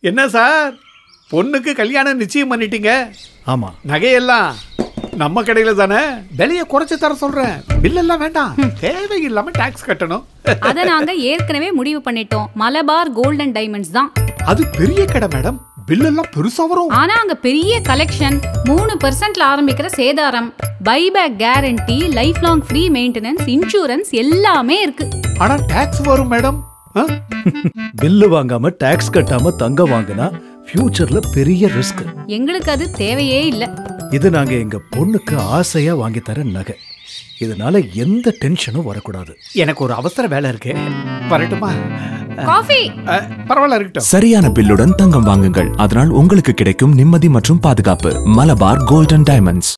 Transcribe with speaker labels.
Speaker 1: என்ன சார் பொண்ணுக்கு கல்யாணம் நிச்சயம் பண்ணிட்டீங்க
Speaker 2: ஆமா
Speaker 1: நகையெல்லாம் நம்ம கடையில தானே விலையை குறைச்சு தர சொல்றேன் பில்லெல்லாம் வேண்டாம் தேவையில்லாம டாக்ஸ் கட்டணும்
Speaker 3: அத நாங்க ஏற்கனவே முடிவு பண்ணிட்டோம் மலபார் கோல்டன் டைமண்ட்ஸ் தான்
Speaker 1: அது பெரிய கடை மேடம் பில்லெல்லாம் பெருசா வரும்
Speaker 3: ஆனா அங்க பெரிய கலெக்ஷன் மூணு பெர்சென்ட்ல ஆரம்பிக்கிற சேதாரம் buyback guarantee life long free maintenance insurance எல்லாமே இருக்கு
Speaker 1: ஆனா டாக்ஸ் வரும் மேடம் ஆ?
Speaker 2: பில்லு வாங்காம டாக்ஸ் கட்டாம தங்க வாங்கினா ஃபியூச்சர்ல பெரிய ரிஸ்க்
Speaker 3: எங்களுக்கு அது தேவையே இல்ல
Speaker 2: இது நாங்க எங்க பொண்ணுக்கு ஆசையா வாங்கி தர நகை இதனால எந்த டென்ஷனும் வரக்கூடாது
Speaker 1: எனக்கு ஒரு அவசர வேலை இருக்கு வரட்டுமா
Speaker 3: காஃபி
Speaker 1: அ, பரவாயில்ல இருக்கட்டும்
Speaker 4: சரியான பில்லுடன் தங்கம் வாங்குங்கள் அதனால் உங்களுக்கு கிடைக்கும் நிம்மதி மற்றும் பாதுகாப்பு மலபார் கோல்டன் டைமண்ட்ஸ்